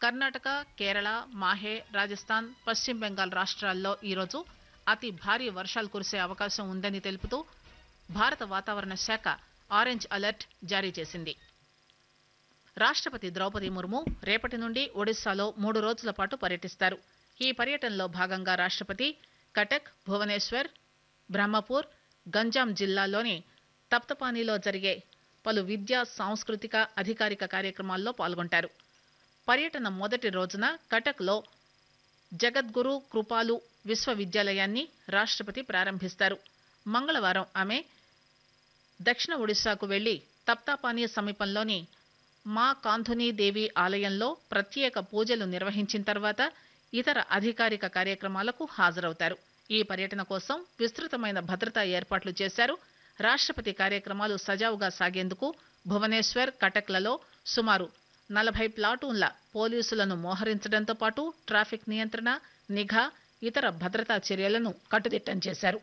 కర్ణాటక కేరళ మాహే రాజస్థాన్ పశ్చిమ బెంగాల్ రాష్ట్రాల్లో ఈరోజు అతి భారీ వర్షాలు కురిసే అవకాశం ఉందని తెలుపుతూ భారత వాతావరణ శాఖ ఆరెంజ్ అలర్ట్ జారీ చేసింది రాష్ట్రపతి ద్రౌపది ముర్ము రేపటి నుండి ఒడిశాలో మూడు రోజుల పాటు పర్యటిస్తారు ఈ పర్యటనలో భాగంగా రాష్ట్రపతి కటక్ భువనేశ్వర్ బ్రహ్మపూర్ గంజాం జిల్లాల్లోని తప్తపానీలో జరిగే పలు విద్యా సాంస్కృతిక అధికారిక కార్యక్రమాల్లో పాల్గొంటారు పర్యటన మొదటి రోజున కటక్లో జగద్గురు కృపాలు విశ్వవిద్యాలయాన్ని రాష్ట్రపతి ప్రారంభిస్తారు మంగళవారం ఆమె దక్షిణ ఒడిశాకు వెళ్లి తప్తాపానీ సమీపంలోని మా కాంధునీ దేవి ఆలయంలో ప్రత్యేక పూజలు నిర్వహించిన తర్వాత ఇతర అధికారిక కార్యక్రమాలకు హాజరవుతారు ఈ పర్యటన కోసం విస్తృతమైన భద్రతా ఏర్పాట్లు చేశారు రాష్ట్రపతి కార్యక్రమాలు సజావుగా సాగేందుకు భువనేశ్వర్ కటక్లలో సుమారు నలభై ప్లాటూన్ల పోలీసులను మోహరించడంతో పాటు ట్రాఫిక్ నియంత్రణ నిఘా ఇతర భద్రతా చర్యలను కట్టుదిట్టం చేశారు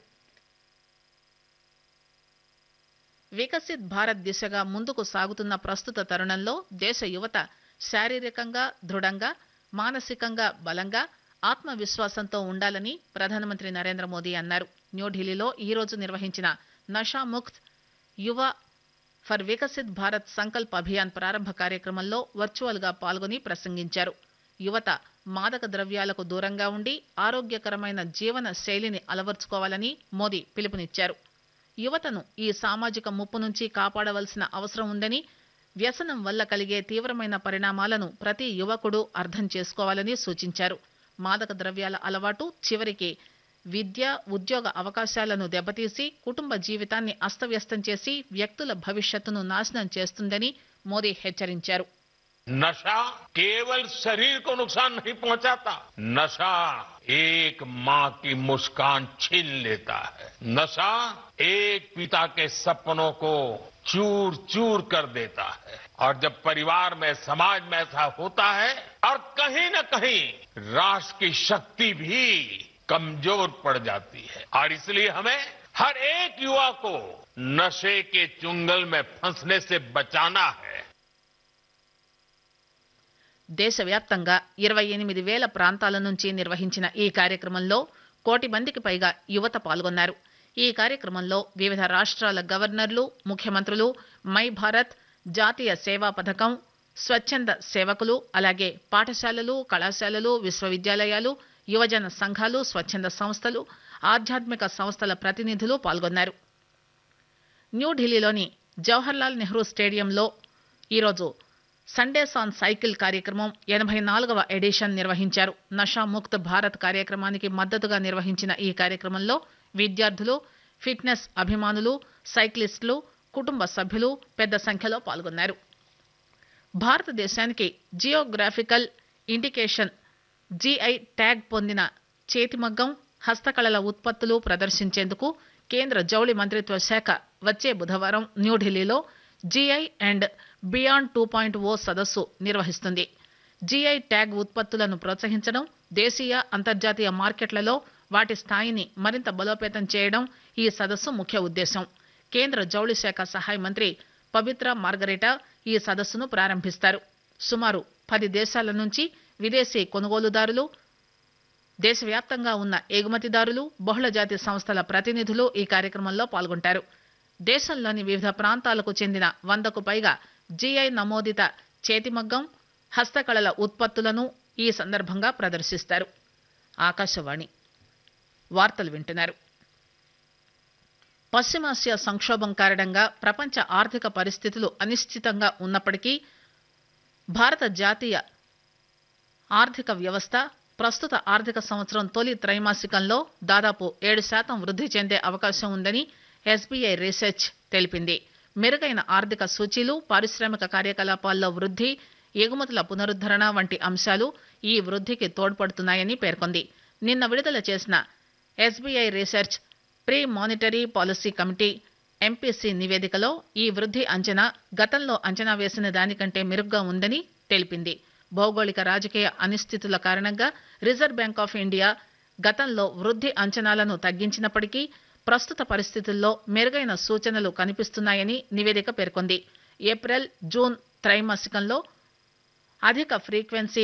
వికసిత్ భారత్ దిశగా ముందుకు సాగుతున్న ప్రస్తుత తరుణంలో దేశ యువత శారీరకంగా దృఢంగా మానసికంగా బలంగా ఆత్మవిశ్వాసంతో ఉండాలని ప్రధానమంత్రి నరేంద్ర మోదీ అన్నారు న్యూఢిల్లీలో ఈ రోజు నిర్వహించిన నషాముక్త్ యువ ఫర్ వికసిత్ భారత్ సంకల్ప్ అభియాన్ ప్రారంభ కార్యక్రమంలో వర్చువల్ గా పాల్గొని ప్రసంగించారు యువత మాదక ద్రవ్యాలకు దూరంగా ఉండి ఆరోగ్యకరమైన జీవన శైలిని అలవర్చుకోవాలని మోదీ పిలుపునిచ్చారు యువతను ఈ సామాజిక ముప్పు నుంచి కాపాడవలసిన అవసరం ఉందని వ్యసనం వల్ల కలిగే తీవ్రమైన పరిణామాలను ప్రతి యువకుడు అర్థం చేసుకోవాలని సూచించారు మాదక ద్రవ్యాల అలవాటు చివరికి విద్య ఉద్యోగ అవకాశాలను దెబ్బతీసి కుటుంబ జీవితాన్ని అస్తవ్యస్తం చేసి వ్యక్తుల భవిష్యత్తును నాశనం చేస్తుందని మోదీ హెచ్చరించారు नशा केवल शरीर को नुकसान नहीं पहुंचाता नशा एक माँ की मुस्कान छीन लेता है नशा एक पिता के सपनों को चूर चूर कर देता है और जब परिवार में समाज में ऐसा होता है और कहीं न कहीं राष्ट्र की शक्ति भी कमजोर पड़ जाती है और इसलिए हमें हर एक युवा को नशे के चुंगल में फंसने से बचाना है దేశవ్యాప్తంగా ఇరవై ఎనిమిది వేల ప్రాంతాల నుంచి నిర్వహించిన ఈ కార్యక్రమంలో కోటి మందికి పైగా యువత పాల్గొన్నారు ఈ కార్యక్రమంలో వివిధ రాష్ట్రాల గవర్నర్లు ముఖ్యమంత్రులు మై భారత్ జాతీయ సేవా పథకం స్వచ్ఛంద సేవకులు అలాగే పాఠశాలలు కళాశాలలు విశ్వవిద్యాలయాలు యువజన సంఘాలు స్వచ్ఛంద సంస్థలు ఆధ్యాత్మిక సంస్థల ప్రతినిధులు పాల్గొన్నారు న్యూఢిల్లీలోని జవహర్లాల్ నెహ్రూ స్టేడియంలో ఈరోజు సండేస్ ఆన్ సైకిల్ కార్యక్రమం ఎనభై నాలుగవ ఎడిషన్ నిర్వహించారు నషాముక్త్ భారత్ కార్యక్రమానికి మద్దతుగా నిర్వహించిన ఈ కార్యక్రమంలో విద్యార్థులు ఫిట్నెస్ అభిమానులు సైక్లిస్టులు కుటుంబ సభ్యులు పెద్ద సంఖ్యలో పాల్గొన్నారు భారతదేశానికి జియోగ్రాఫికల్ ఇండికేషన్ జీఐ ట్యాగ్ పొందిన చేతిమగ్గం హస్తకళల ఉత్పత్తులు ప్రదర్శించేందుకు కేంద్ర జౌళి మంత్రిత్వ శాఖ వచ్చే బుధవారం న్యూఢిల్లీలో GI and beyond two point O సదస్సు నిర్వహిస్తుంది జీఐ ట్యాగ్ ఉత్పత్తులను ప్రోత్సహించడం దేశీయ అంతర్జాతీయ మార్కెట్లలో వాటి స్థాయిని మరింత బలోపేతం చేయడం ఈ సదస్సు ముఖ్య ఉద్దేశం కేంద్ర జౌళి శాఖ సహాయ మంత్రి పవిత్ర మార్గరేటా ఈ సదస్సును ప్రారంభిస్తారు సుమారు పది దేశాల నుంచి విదేశీ కొనుగోలుదారులు దేశవ్యాప్తంగా ఉన్న ఎగుమతిదారులు బహుళజాతి సంస్థల ప్రతినిధులు ఈ కార్యక్రమంలో పాల్గొంటారు దేశంలోని వివిధ ప్రాంతాలకు చెందిన వందకు పైగా జీఐ నమోదిత చేతిమగ్గం హస్తకళల ఉత్పత్తులను ఈ సందర్భంగా ప్రదర్శిస్తారు ఆకాశవాణి వార్తలు వింటున్నారు పశ్చిమాసియా సంక్షోభం కారణంగా ప్రపంచ ఆర్థిక పరిస్థితులు అనిశ్చితంగా ఉన్నప్పటికీ భారత జాతీయ ఆర్థిక వ్యవస్థ ప్రస్తుత ఆర్థిక సంవత్సరం తొలి త్రైమాసికంలో దాదాపు ఏడు శాతం వృద్ధి చెందే అవకాశం ఉందని ఎస్బీఐ రీసెర్చ్ తెలిపింది మెరుగైన ఆర్థిక సూచీలు పారిశ్రామిక కార్యకలాపాల్లో వృద్ధి ఎగుమతుల పునరుద్దరణ వంటి అంశాలు ఈ వృద్ధికి తోడ్పడుతున్నాయని పేర్కొంది నిన్న విడుదల చేసిన SBI research pre monetary policy committee MPC నివేదికలో ఈ వృద్ధి అంచనా గతంలో అంచనా వేసిన దానికంటే మెరుగ్గా ఉందని తెలిపింది భౌగోళిక రాజకీయ అనిశ్చితుల కారణంగా రిజర్వ్ బ్యాంక్ ఆఫ్ ఇండియా గతంలో వృద్ధి అంచనాలను తగ్గించినప్పటికీ ప్రస్తుత పరిస్థితుల్లో మెరుగైన సూచనలు కనిపిస్తున్నాయని నివేదిక పేర్కొంది ఏప్రిల్ జూన్ త్రైమాసికంలో అధిక ఫ్రీక్వెన్సీ